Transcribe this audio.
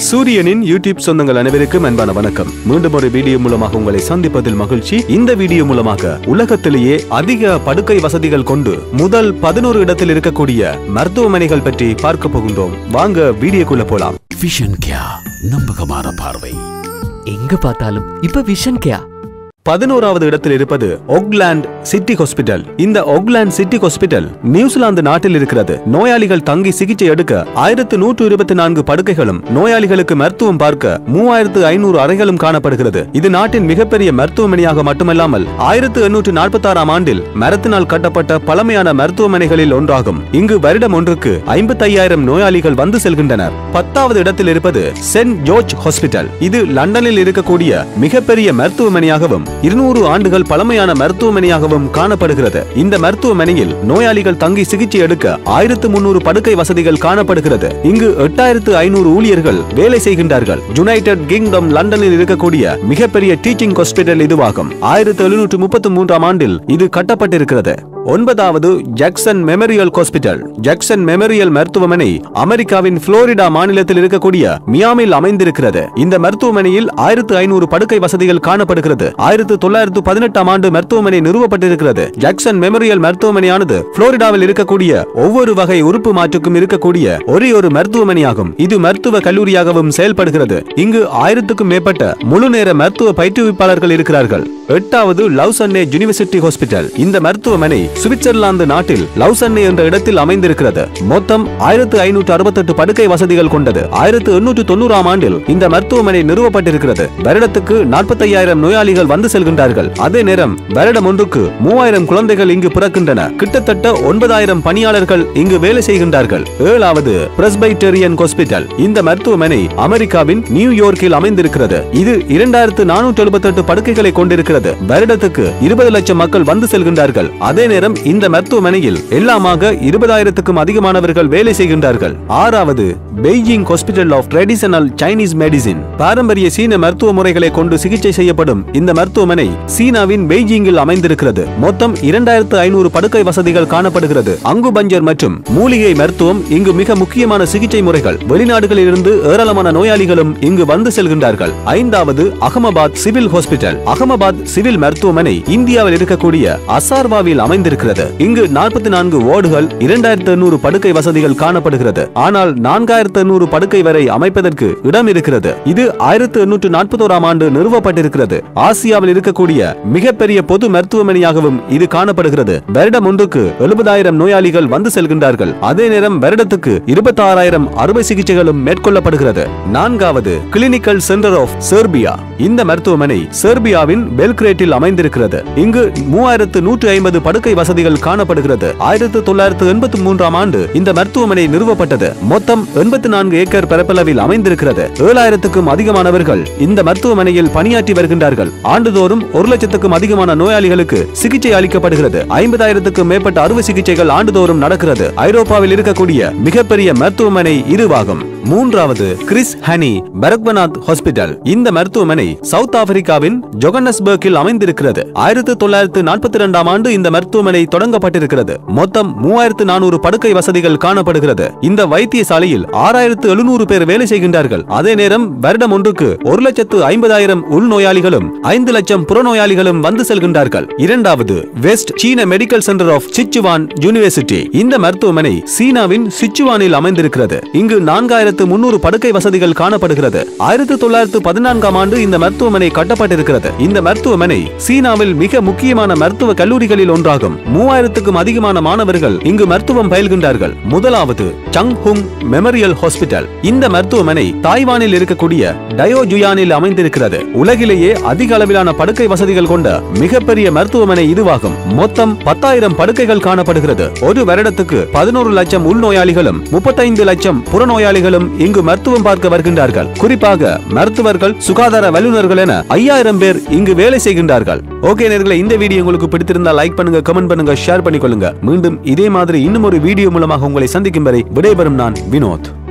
சூரியனின் யூடியூப் சொந்தங்கள் அனைவருக்கும் அன்பான வணக்கம் மீண்டும் ஒரு வீடியோ மூலமாக உங்களை சந்திப்பதில் மகிழ்ச்சி இந்த வீடியோ மூலமாக உலகத்திலேயே அதிக படுக்கை வசதிகள் கொண்டு முதல் பதினோரு இடத்தில் இருக்கக்கூடிய மருத்துவமனைகள் பற்றி பார்க்க போகின்றோம் வாங்க வீடியோக்குள்ள போலாம் விஷன் கியா நம்பகமான பார்வை எங்க பார்த்தாலும் இப்ப விஷன் கேயா பதினோராவது இடத்தில் இருப்பது ஒக்லாண்ட் சிட்டி ஹாஸ்பிட்டல் இந்த ஒக்லாண்ட் சிட்டி ஹாஸ்பிட்டல் நியூசிலாந்து நாட்டில் இருக்கிறது நோயாளிகள் தங்கி சிகிச்சை எடுக்க ஆயிரத்து நூற்று இருபத்தி நான்கு படுக்கைகளும் நோயாளிகளுக்கு மருத்துவம் பார்க்க மூவாயிரத்து ஐநூறு அறைகளும் காணப்படுகிறது இது நாட்டின் மிகப்பெரிய மருத்துவமனையாக மட்டுமல்லாமல் ஆயிரத்து எண்ணூற்று நாற்பத்தி ஆறாம் ஆண்டில் மரத்தினால் கட்டப்பட்ட பழமையான மருத்துவமனைகளில் ஒன்றாகும் இங்கு வருடம் ஒன்றுக்கு ஐம்பத்தையாயிரம் நோயாளிகள் வந்து செல்கின்றனர் பத்தாவது இடத்தில் இருப்பது சென்ட் ஜோர்ஜ் ஹாஸ்பிட்டல் இது லண்டனில் இருக்கக்கூடிய மிகப்பெரிய மருத்துவமனையாகவும் இருநூறு ஆண்டுகள் பழமையான மருத்துவமனையாகவும் காணப்படுகிறது இந்த மருத்துவமனையில் நோயாளிகள் தங்கி சிகிச்சை எடுக்க ஆயிரத்து முன்னூறு படுக்கை வசதிகள் காணப்படுகிறது இங்கு எட்டாயிரத்து ஐநூறு ஊழியர்கள் வேலை செய்கின்றார்கள் யுனைடெட் கிங்டம் லண்டனில் இருக்கக்கூடிய மிகப்பெரிய டீச்சிங் ஹாஸ்பிட்டல் இதுவாகும் ஆயிரத்து எழுநூற்று முப்பத்தி மூன்றாம் ஆண்டில் இது கட்டப்பட்டிருக்கிறது ஒன்பதாவது Jackson memorial hospital Jackson memorial மருத்துவமனை அமெரிக்காவின் புளோரிடா மாநிலத்தில் இருக்கக்கூடிய மியாமில் அமைந்திருக்கிறது இந்த மருத்துவமனையில் ஆயிரத்து ஐநூறு படுக்கை வசதிகள் காணப்படுகிறது ஆயிரத்து தொள்ளாயிரத்து பதினெட்டாம் ஆண்டு மருத்துவமனை நிறுவப்பட்டிருக்கிறது ஜாக்சன் மெமோரியல் மருத்துவமனையானது புளோரிடாவில் இருக்கக்கூடிய ஒவ்வொரு வகை உறுப்பு மாற்றுக்கும் இருக்கக்கூடிய ஒரே ஒரு மருத்துவமனையாகும் இது மருத்துவ கல்லூரியாகவும் செயல்படுகிறது இங்கு ஆயிரத்துக்கும் மேற்பட்ட முழு நேர மருத்துவ பயிற்றுவிப்பாளர்கள் இருக்கிறார்கள் எட்டாவது லவ்சன்னே யூனிவர்சிட்டி ஹாஸ்பிட்டல் இந்த மருத்துவமனை சுவிட்சர்லாந்து நாட்டில் லவ்சன்னே என்ற இடத்தில் அமைந்திருக்கிறது மொத்தம் ஆயிரத்து ஐநூற்று அறுபத்தெட்டு படுக்கை வசதிகள் கொண்டது ஆயிரத்து எண்ணூற்று தொண்ணூறாம் ஆண்டில் இந்த மருத்துவமனை நிறுவப்பட்டிருக்கிறது வருடத்துக்கு நாற்பத்தையாயிரம் நோயாளிகள் வந்து செல்கின்றார்கள் அதே நேரம் வருடம் ஒன்றுக்கு மூவாயிரம் குழந்தைகள் இங்கு பிறக்கின்றன கிட்டத்தட்ட ஒன்பதாயிரம் பணியாளர்கள் இங்கு வேலை செய்கின்றார்கள் ஏழாவது பிரஸ்பைட்டேரியன் ஹாஸ்பிட்டல் இந்த மருத்துவமனை அமெரிக்காவின் நியூயார்க்கில் அமைந்திருக்கிறது இது இரண்டாயிரத்து நானூற்று எழுபத்தெட்டு படுக்கைகளை கொண்டிருக்கிறது வருடத்துக்கு இருபது லட்சம் மக்கள் வந்து செல்கின்றார்கள் அதே நேரம் இந்த மருத்துவமனையில் எல்லாமாக இருபதாயிரத்துக்கும் அதிகமானவர்கள் வேலை செய்கின்றார்கள் ஆறாவது Beijing hospital of traditional Chinese medicine பாரம்பரிய சீன மருத்துவ முறைகளை கொண்டு சிகிச்சை செய்யப்படும் இந்த மருத்துவமனை சீனாவின் பெய்ஜிங்கில் அமைந்திருக்கிறது மொத்தம் இரண்டாயிரத்து ஐநூறு படுக்கை வசதிகள் காணப்படுகிறது அங்குபஞ்சர் மற்றும் மூலிகை மருத்துவம் இங்கு மிக முக்கியமான சிகிச்சை முறைகள் வெளிநாடுகளில் இருந்து ஏராளமான நோயாளிகளும் இங்கு வந்து செல்கின்றார்கள் ஐந்தாவது Ahmedabad civil hospital Ahmedabad civil மருத்துவமனை இந்தியாவில் இருக்கக்கூடிய அசார்வாவில் அமைந்திருக்கிறது இங்கு நாற்பத்தி நான்கு வார்டுகள் இரண்டாயிரத்து எண்ணூறு படுக்கை வசதிகள் காணப்படுகிறது ஆனால் நான்காயிரத்து எண்ணூறு படுக்கை வரை அமைப்பதற்கு இடம் இருக்கிறது இது ஆயிரத்து எண்ணூற்று நாற்பத்தோராம் ஆண்டு நிறுவப்பட்டிருக்கிறது ஆசியாவில் இருக்கக்கூடிய மிகப்பெரிய பொது மருத்துவமனையாகவும் இது காணப்படுகிறது வருடம் ஒன்றுக்கு எழுபதாயிரம் நோயாளிகள் வந்து செல்கின்றார்கள் அதே நேரம் வருடத்துக்கு இருபத்தாறாயிரம் அறுவை சிகிச்சைகளும் மேற்கொள்ளப்படுகிறது நான்காவது கிளினிக்கல் சென்டர் ஆஃப் செர்பியா இந்த மருத்துவமனை செர்பியாவின் பெல்கிரேட்டில் அமைந்திருக்கிறது இங்கு மூவாயிரத்து நூற்று ஐம்பது படுக்கை வசதிகள் காணப்படுகிறது ஆயிரத்து தொள்ளாயிரத்து எண்பத்தி மூன்றாம் ஆண்டு இந்த மருத்துவமனை நிறுவப்பட்டது மொத்தம் எண்பத்தி நான்கு ஏக்கர் பரப்பளவில் அமைந்திருக்கிறது ஏழாயிரத்துக்கும் அதிகமானவர்கள் இந்த மருத்துவமனையில் பணியாற்றி வருகின்றார்கள் ஆண்டுதோறும் ஒரு லட்சத்துக்கும் அதிகமான நோயாளிகளுக்கு சிகிச்சை அளிக்கப்படுகிறது ஐம்பதாயிரத்துக்கும் மேற்பட்ட அறுவை சிகிச்சைகள் ஆண்டுதோறும் நடக்கிறது ஐரோப்பாவில் இருக்கக்கூடிய மிகப்பெரிய மருத்துவமனை இதுவாகும் மூன்றாவது கிறிஸ் ஹனி பரக்வநாத் ஹாஸ்பிட்டல் இந்த மருத்துவமனை சவுத் ஆப்பிரிக்காவின் ஜொகன்னஸ்பர்க்கில் அமைந்திருக்கிறது ஆயிரத்து தொள்ளாயிரத்து நாற்பத்தி இரண்டாம் ஆண்டு இந்த மருத்துவமனை தொடங்கப்பட்டிருக்கிறது மொத்தம் மூவாயிரத்து நானூறு படுக்கை வசதிகள் காணப்படுகிறது இந்த வைத்தியசாலையில் ஆறாயிரத்து எழுநூறு பேர் வேலை செய்கின்றார்கள் அதே நேரம் வருடம் ஒன்றுக்கு ஒரு லட்சத்து ஐம்பதாயிரம் உள்நோயாளிகளும் ஐந்து லட்சம் புறநோயாளிகளும் வந்து செல்கின்றார்கள் இரண்டாவது West China medical centre of Sichuan university இந்த மருத்துவமனை சீனாவின் சிச்சுவானில் அமைந்திருக்கிறது இங்கு நான்காயிரத்து முன்னூறு படுக்கை வசதிகள் காணப்படுகிறது ஆயிரத்து தொள்ளாயிரத்து பதினான்காம் ஆண்டு இந்த மருத்துவமனை கட்டப்பட்டிருக்கிறது இந்த மருத்துவமனை சீனாவில் மிக முக்கியமான மருத்துவ கல்லூரிகளில் ஒன்றாகும் மூவாயிரத்துக்கும் அதிகமான மாணவர்கள் இங்கு மருத்துவம் பயில்கின்றார்கள் முதலாவது சங் ஹுங் மெமோரியல் ஹாஸ்பிட்டல் இந்த மருத்துவமனை தாய்வானில் இருக்கக்கூடிய டயோஜுயானில் அமைந்திருக்கிறது உலகிலேயே அதிக அளவிலான படுக்கை வசதிகள் கொண்ட மிகப்பெரிய மருத்துவமனை இதுவாகும் மொத்தம் பத்தாயிரம் படுக்கைகள் காணப்படுகிறது ஒரு வருடத்துக்கு பதினோரு லட்சம் உள்நோயாளிகளும் முப்பத்தைந்து லட்சம் புறநோயாளிகளும் இங்கு மருத்துவம் பார்க்க வருகின்றார்கள் குறிப்பாக மருத்துவர்கள் சுகாதார வல்லுநர்கள் என ஐயாயிரம் பேர் இங்கு வேலை செய்கின்றார்கள் ஓகே நேர்களே இந்த வீடியோ உங்களுக்கு பிடித்திருந்தால் லைக் பண்ணுங்க கமெண்ட் பண்ணுங்க ஷேர் பண்ணிக்கொள்ளுங்க மீண்டும் இதே மாதிரி இன்னும் ஒரு வீடியோ மூலமாக உங்களை சந்திக்கும் வரை விடைபெறும் நான் வினோத்